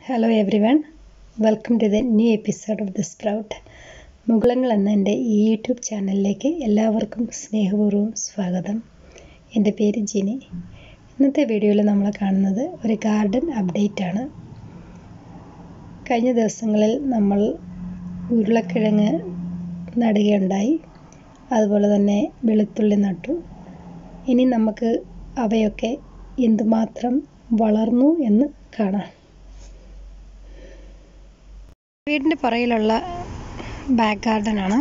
hello everyone welcome to the new episode of the sprout മുകുളങ്ങൾ എന്ന എൻ്റെ ഈ യൂട്യൂബ് ചാനലിലേക്ക് എല്ലാവർക്കും സ്നേഹപൂർവ്വം സ്വാഗതം എൻ്റെ പേര് ജിനി ഇന്നത്തെ വീഡിയോയിൽ നമ്മൾ കാണുന്നത് ഒരു ഗാർഡൻ അപ്ഡേറ്റ് ആണ് കഴിഞ്ഞ ദിവസങ്ങളിൽ നമ്മൾ ഉരുളക്കിഴങ്ങ് നടുകയുണ്ടായി അതുപോലെ തന്നെ വെളുത്തുള്ളി നട്ടു ഇനി നമുക്ക് അവയൊക്കെ എന്തുമാത്രം വളർന്നു എന്ന് കാണാം വീടിൻ്റെ പുറകിലുള്ള ബാക്ക് ഗാർഡനാണ്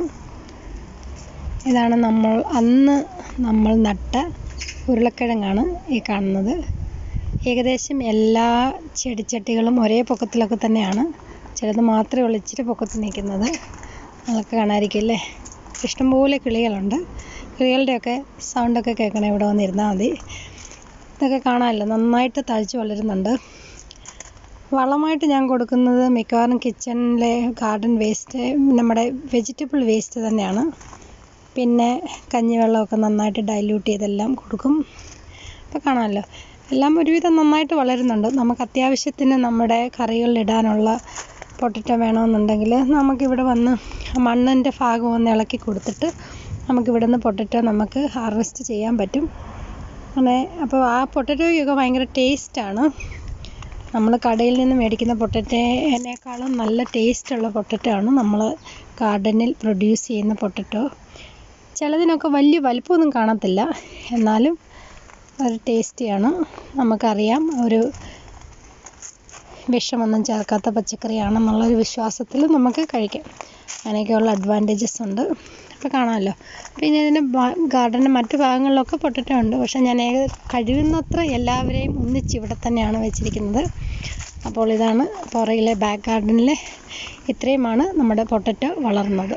ഇതാണ് നമ്മൾ അന്ന് നമ്മൾ നട്ട ഉരുളക്കിഴങ്ങാണ് ഈ കാണുന്നത് ഏകദേശം എല്ലാ ചെടിച്ചട്ടികളും ഒരേ പൊക്കത്തിലൊക്കെ തന്നെയാണ് ചിലത് മാത്രമേ ഉള്ളൂ ഇച്ചിരി പൊക്കത്തിൽ നിൽക്കുന്നത് നിങ്ങൾക്ക് കാണാതിരിക്കും അല്ലേ ഇഷ്ടംപോലെ കിളികളുണ്ട് കിളികളുടെയൊക്കെ സൗണ്ടൊക്കെ കേൾക്കണേ ഇവിടെ വന്നിരുന്നാൽ മതി ഇതൊക്കെ കാണാമല്ലോ നന്നായിട്ട് തഴച്ച് വളരുന്നുണ്ട് വളമായിട്ട് ഞാൻ കൊടുക്കുന്നത് മിക്കവാറും കിച്ചണിലെ ഗാർഡൻ വേസ്റ്റ് നമ്മുടെ വെജിറ്റബിൾ വേസ്റ്റ് തന്നെയാണ് പിന്നെ കഞ്ഞിവെള്ളമൊക്കെ നന്നായിട്ട് ഡൈല്യൂട്ട് ചെയ്തെല്ലാം കൊടുക്കും അപ്പോൾ കാണാമല്ലോ എല്ലാം ഒരുവിധം നന്നായിട്ട് വളരുന്നുണ്ട് നമുക്ക് അത്യാവശ്യത്തിന് നമ്മുടെ കറികളിലിടാനുള്ള പൊട്ടറ്റോ വേണമെന്നുണ്ടെങ്കിൽ നമുക്കിവിടെ വന്ന് മണ്ണിൻ്റെ ഭാഗം ഒന്ന് ഇളക്കി കൊടുത്തിട്ട് നമുക്കിവിടെ നിന്ന് പൊട്ടറ്റോ നമുക്ക് ഹാർവെസ്റ്റ് ചെയ്യാൻ പറ്റും അങ്ങനെ അപ്പോൾ ആ പൊട്ടറ്റോയ്ക്കൊക്കെ ഭയങ്കര ടേസ്റ്റാണ് നമ്മൾ കടയിൽ നിന്ന് മേടിക്കുന്ന പൊട്ടറ്റോനേക്കാളും നല്ല ടേസ്റ്റുള്ള പൊട്ടറ്റോ ആണ് നമ്മൾ ഗാർഡനിൽ പ്രൊഡ്യൂസ് ചെയ്യുന്ന പൊട്ടറ്റോ ചിലതിനൊക്കെ വലിയ വലിപ്പമൊന്നും കാണത്തില്ല എന്നാലും ഒരു ടേസ്റ്റിയാണ് നമുക്കറിയാം ഒരു വിഷമൊന്നും ചേർക്കാത്ത പച്ചക്കറിയാണെന്നുള്ളൊരു വിശ്വാസത്തിൽ നമുക്ക് കഴിക്കാം അങ്ങനെയൊക്കെയുള്ള അഡ്വാൻറ്റേജസ് ഉണ്ട് അപ്പോൾ കാണാമല്ലോ പിന്നെ ഇതിൻ്റെ ഗാർഡൻ്റെ മറ്റു ഭാഗങ്ങളിലൊക്കെ പൊട്ടറ്റോ ഉണ്ട് പക്ഷേ ഞാൻ ഏക കഴിയുന്നത്ര എല്ലാവരെയും ഒന്നിച്ച് ഇവിടെ തന്നെയാണ് വെച്ചിരിക്കുന്നത് അപ്പോൾ ഇതാണ് പുറകിലെ ബാക്ക് ഗാർഡനിലെ ഇത്രയുമാണ് നമ്മുടെ പൊട്ടറ്റോ വളർന്നത്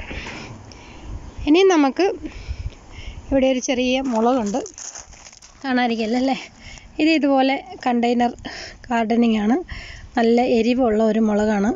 ഇനി നമുക്ക് ഇവിടെ ഒരു ചെറിയ മുളകുണ്ട് കാണാതിരിക്കല്ലോ അല്ലേ ഇത് ഇതുപോലെ കണ്ടെയ്നർ ഗാർഡനിങ് ആണ് നല്ല എരിവുള്ള ഒരു മുളകാണ്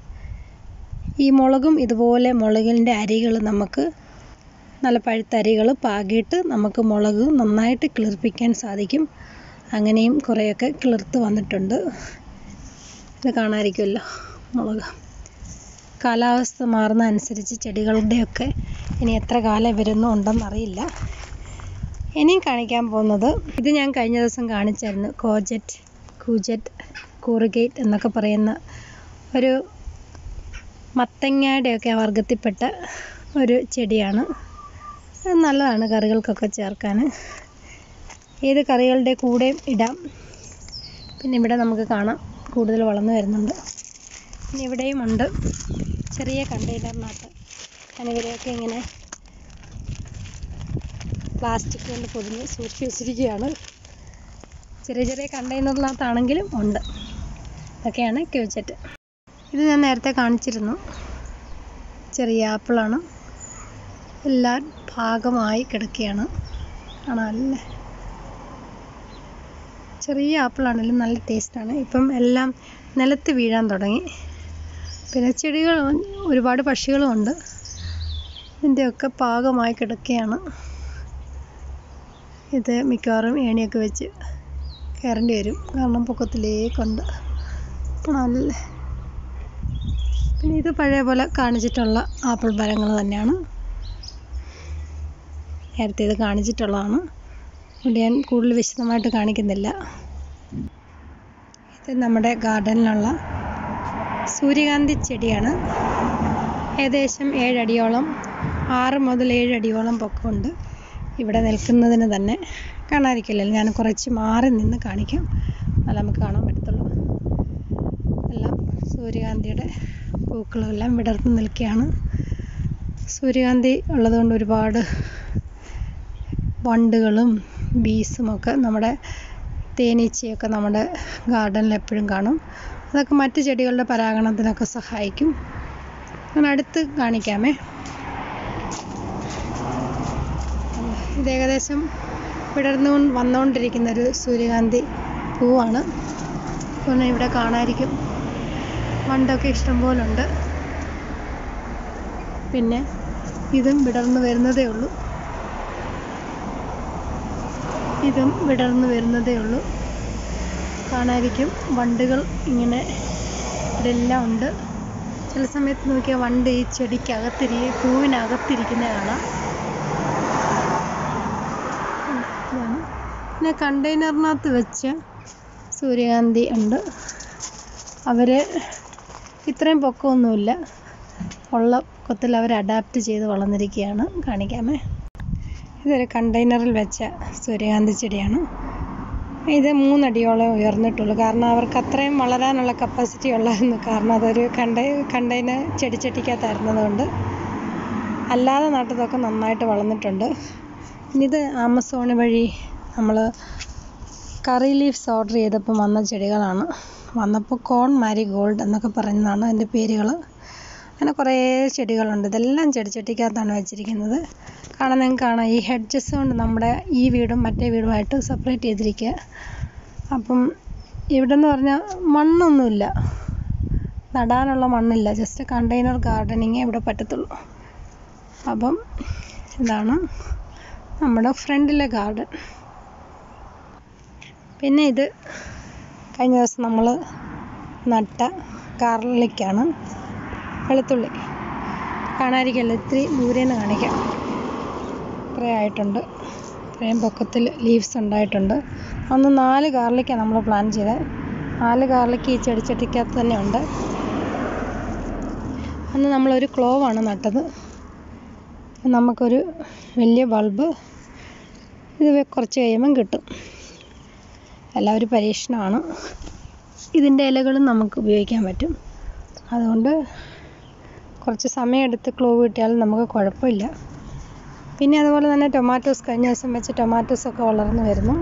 ഈ മുളകും ഇതുപോലെ മുളകിൻ്റെ അരികൾ നമുക്ക് നല്ല പഴുത്ത അരികൾ പാകിയിട്ട് നമുക്ക് മുളക് നന്നായിട്ട് കിളിർപ്പിക്കാൻ സാധിക്കും അങ്ങനെയും കുറേയൊക്കെ കിളിർത്ത് വന്നിട്ടുണ്ട് ഇത് കാണാതിരിക്കുമല്ലോ മുളക് കാലാവസ്ഥ മാറുന്ന അനുസരിച്ച് ചെടികളുടെയൊക്കെ ഇനി എത്ര കാലം വരുന്നു ഉണ്ടെന്നറിയില്ല ഇനിയും കാണിക്കാൻ പോകുന്നത് ഇത് ഞാൻ കഴിഞ്ഞ ദിവസം കാണിച്ചായിരുന്നു കോജറ്റ് കൂജറ്റ് കൂറുഗേറ്റ് എന്നൊക്കെ പറയുന്ന ഒരു മത്തങ്ങയുടെയൊക്കെ വർഗത്തിൽപ്പെട്ട ഒരു ചെടിയാണ് അത് നല്ലതാണ് കറികൾക്കൊക്കെ ചേർക്കാൻ ഏത് കറികളുടെ കൂടെയും ഇടാം പിന്നെ ഇവിടെ നമുക്ക് കാണാം കൂടുതൽ വളർന്നു വരുന്നുണ്ട് പിന്നെ ഇവിടെയും ഉണ്ട് ചെറിയ കണ്ടെയ്നറിനകത്ത് ഞാൻ ഇവരെയൊക്കെ ഇങ്ങനെ പ്ലാസ്റ്റിക് കൊണ്ട് പൊതിഞ്ഞ് സൂക്ഷിച്ച് വെച്ചിരിക്കുകയാണ് ചെറിയ ചെറിയ കണ്ടെയ്നറിനകത്താണെങ്കിലും ഉണ്ട് ഇതൊക്കെയാണ് ക്യൂച്ചറ്റ് ഇത് ഞാൻ നേരത്തെ കാണിച്ചിരുന്നു ചെറിയ ആപ്പിളാണ് എല്ലാം ഭാഗമായി കിടക്കുകയാണ് കാണാമല്ലേ ചെറിയ ആപ്പിളാണെങ്കിലും നല്ല ടേസ്റ്റാണ് ഇപ്പം എല്ലാം നിലത്ത് വീഴാൻ തുടങ്ങി പിന്നെ ചെടികൾ ഒരുപാട് പക്ഷികളും ഉണ്ട് ഇതിൻ്റെയൊക്കെ പാകമായി കിടക്കുകയാണ് ഇത് മിക്കവാറും ഏണിയൊക്കെ വെച്ച് കയറേണ്ടി വരും കാരണം പൊക്കത്തിലേക്കുണ്ട് കാണാമല്ലേ പിന്നെ ഇത് പഴയ പോലെ കാണിച്ചിട്ടുള്ള ആപ്പിൾ മരങ്ങൾ തന്നെയാണ് നേരത്തെ ഇത് കാണിച്ചിട്ടുള്ളതാണ് അതുകൊണ്ട് ഞാൻ കൂടുതൽ വിശദമായിട്ട് കാണിക്കുന്നില്ല ഇത് നമ്മുടെ ഗാർഡനിലുള്ള സൂര്യകാന്തി ചെടിയാണ് ഏകദേശം ഏഴടിയോളം ആറ് മുതൽ ഏഴടിയോളം പൊക്കമുണ്ട് ഇവിടെ നിൽക്കുന്നതിന് തന്നെ കാണാതിരിക്കില്ലല്ലോ ഞാൻ കുറച്ച് മാറി നിന്ന് കാണിക്കാം എന്നാലേ നമുക്ക് കാണാൻ പറ്റത്തുള്ളൂ എല്ലാം സൂര്യകാന്തിയുടെ പൂക്കളെല്ലാം വിടർന്ന് നിൽക്കുകയാണ് സൂര്യകാന്തി ഉള്ളതുകൊണ്ട് ഒരുപാട് വണ്ടുകളും ബീസും ഒക്കെ നമ്മുടെ തേനീച്ചയൊക്കെ നമ്മുടെ ഗാർഡനിൽ എപ്പോഴും കാണും അതൊക്കെ മറ്റ് ചെടികളുടെ പരാഗണത്തിനൊക്കെ സഹായിക്കും ഞാൻ അടുത്ത് കാണിക്കാമേ ഇത് ഏകദേശം വിടർന്നു വന്നുകൊണ്ടിരിക്കുന്ന ഒരു സൂര്യകാന്തി പൂവാണ് പിന്നെ ഇവിടെ കാണാതിരിക്കും വണ്ടൊക്കെ ഇഷ്ടംപോലെ ഉണ്ട് പിന്നെ ഇതും വിടർന്നു വരുന്നതേ ഉള്ളൂ ഇതും വിടർന്നു വരുന്നതേ ഉള്ളൂ കാണാതിരിക്കും വണ്ടുകൾ ഇങ്ങനെ ഇതെല്ലാം ഉണ്ട് ചില സമയത്ത് നോക്കിയാൽ വണ്ട് ഈ ചെടിക്കകത്തിരി പൂവിനകത്തിരിക്കുന്നത് കാണാം ഇതാണ് പിന്നെ കണ്ടെയ്നറിനകത്ത് വെച്ച സൂര്യകാന്തി ഉണ്ട് അവർ ഇത്രയും പൊക്കമൊന്നുമില്ല ഉള്ള പൊക്കത്തിൽ അവർ അഡാപ്റ്റ് ചെയ്ത് വളർന്നിരിക്കുകയാണ് കാണിക്കാമേ ഇതൊരു കണ്ടെയ്നറിൽ വെച്ച സൂര്യകാന്തി ചെടിയാണ് ഇത് മൂന്നടിയോളം ഉയർന്നിട്ടുള്ളൂ കാരണം അവർക്ക് അത്രയും വളരാനുള്ള കപ്പാസിറ്റി ഉള്ളായിരുന്നു കാരണം അതൊരു കണ്ടൈ കണ്ടെയ്നർ ചെടിച്ചട്ടിക്കകത്തായിരുന്നതുകൊണ്ട് അല്ലാതെ നട്ടതൊക്കെ നന്നായിട്ട് വളർന്നിട്ടുണ്ട് ഇനി ഇത് ആമസോൺ വഴി നമ്മൾ കറി ലീവ്സ് ഓർഡർ ചെയ്തപ്പോൾ വന്ന ചെടികളാണ് വന്നപ്പോൾ കോൺ മാരി ഗോൾഡ് എന്നൊക്കെ പറയുന്നതാണ് അതിൻ്റെ പേരുകൾ അങ്ങനെ കുറേ ചെടികളുണ്ട് ഇതെല്ലാം ചെടിച്ചട്ടിക്കകത്താണ് വെച്ചിരിക്കുന്നത് കാണാൻ നിങ്ങൾക്ക് കാണാം ഈ ഹെഡ്ജസ് കൊണ്ട് നമ്മുടെ ഈ വീടും മറ്റേ വീടുമായിട്ട് സെപ്പറേറ്റ് ചെയ്തിരിക്കുക അപ്പം ഇവിടെ എന്ന് പറഞ്ഞാൽ മണ്ണൊന്നുമില്ല നടാനുള്ള മണ്ണില്ല ജസ്റ്റ് കണ്ടെയ്നർ ഗാർഡനിങ്ങേ ഇവിടെ പറ്റത്തുള്ളൂ അപ്പം ഇതാണ് നമ്മുടെ ഫ്രണ്ടിലെ ഗാർഡൻ പിന്നെ ഇത് കഴിഞ്ഞ ദിവസം നമ്മൾ നട്ട ഗാർലിക്കാണ് വെളുത്തുള്ളി കാണാതിരിക്കല്ലോ ഇത്തിരി ദൂരെ നിന്ന് കാണിക്കാം ഇത്രയും ആയിട്ടുണ്ട് ഇത്രയും പൊക്കത്തിൽ ലീവ്സ് ഉണ്ടായിട്ടുണ്ട് അന്ന് നാല് ഗാർലിക്കാണ് നമ്മൾ പ്ലാൻ ചെയ്തത് നാല് ഗാർലിക്ക് ഈ ചെടിച്ചട്ടിക്കകത്ത് തന്നെ ഉണ്ട് അന്ന് നമ്മളൊരു ക്ലോവാണ് നട്ടത് നമുക്കൊരു വലിയ ബൾബ് ഇത് കുറച്ച് കഴിയുമ്പം കിട്ടും എല്ലാം ഒരു പരീക്ഷണമാണ് ഇതിൻ്റെ ഇലകളും നമുക്ക് ഉപയോഗിക്കാൻ പറ്റും അതുകൊണ്ട് കുറച്ച് സമയമെടുത്ത് ക്ലോവ് കിട്ടിയാലും നമുക്ക് കുഴപ്പമില്ല പിന്നെ അതുപോലെ തന്നെ ടൊമാറ്റോസ് കഴിഞ്ഞ ദിവസം വെച്ച ടൊമാറ്റോസൊക്കെ വളർന്നു വരുന്നു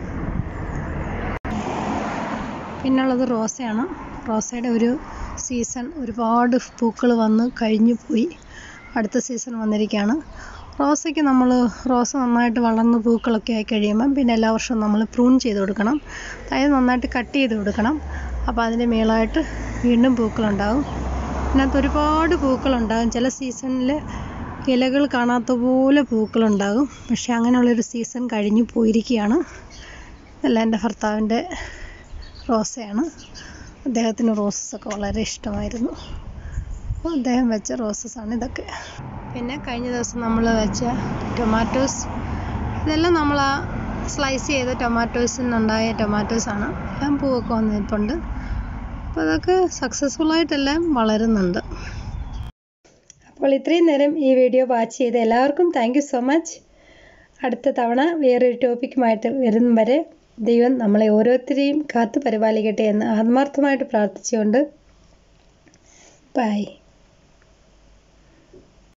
പിന്നുള്ളത് റോസയാണ് റോസയുടെ ഒരു സീസൺ ഒരുപാട് പൂക്കൾ വന്ന് കഴിഞ്ഞു പോയി അടുത്ത സീസൺ വന്നിരിക്കുകയാണ് റോസയ്ക്ക് നമ്മൾ റോസ നന്നായിട്ട് വളർന്ന് പൂക്കളൊക്കെ ആയി കഴിയുമ്പം പിന്നെ എല്ലാ വർഷവും നമ്മൾ പ്രൂൺ ചെയ്ത് കൊടുക്കണം അതായത് നന്നായിട്ട് കട്ട് ചെയ്ത് കൊടുക്കണം അപ്പോൾ അതിൻ്റെ മേളായിട്ട് വീണ്ടും പൂക്കളുണ്ടാകും ഇതിനകത്ത് ഒരുപാട് പൂക്കളുണ്ടാകും ചില സീസണിൽ ഇലകൾ കാണാത്ത പോലെ പൂക്കളുണ്ടാകും പക്ഷേ അങ്ങനെയുള്ളൊരു സീസൺ കഴിഞ്ഞു പോയിരിക്കുകയാണ് ഇതെല്ലാം എൻ്റെ ഭർത്താവിൻ്റെ റോസയാണ് അദ്ദേഹത്തിന് റോസസൊക്കെ വളരെ ഇഷ്ടമായിരുന്നു അപ്പോൾ അദ്ദേഹം വെച്ച റോസസാണ് ഇതൊക്കെ പിന്നെ കഴിഞ്ഞ ദിവസം നമ്മൾ വെച്ച ടൊമാറ്റോസ് ഇതെല്ലാം നമ്മൾ ആ സ്ലൈസ് ചെയ്ത ടൊമാറ്റോസിൽ നിന്നുണ്ടായ ടൊമാറ്റോസാണ് എല്ലാം പൂവൊക്കെ വന്നിട്ടുണ്ട് അപ്പോൾ അതൊക്കെ സക്സസ്ഫുള്ളായിട്ടെല്ലാം വളരുന്നുണ്ട് അപ്പോൾ ഇത്രയും നേരം ഈ വീഡിയോ വാച്ച് ചെയ്ത എല്ലാവർക്കും താങ്ക് യു സോ മച്ച് അടുത്ത തവണ വേറൊരു ടോപ്പിക്കുമായിട്ട് വരും വരെ ദൈവം നമ്മളെ ഓരോരുത്തരെയും കാത്തു പരിപാലിക്കട്ടെ എന്ന് ആത്മാർത്ഥമായിട്ട് പ്രാർത്ഥിച്ചുകൊണ്ട് ബൈ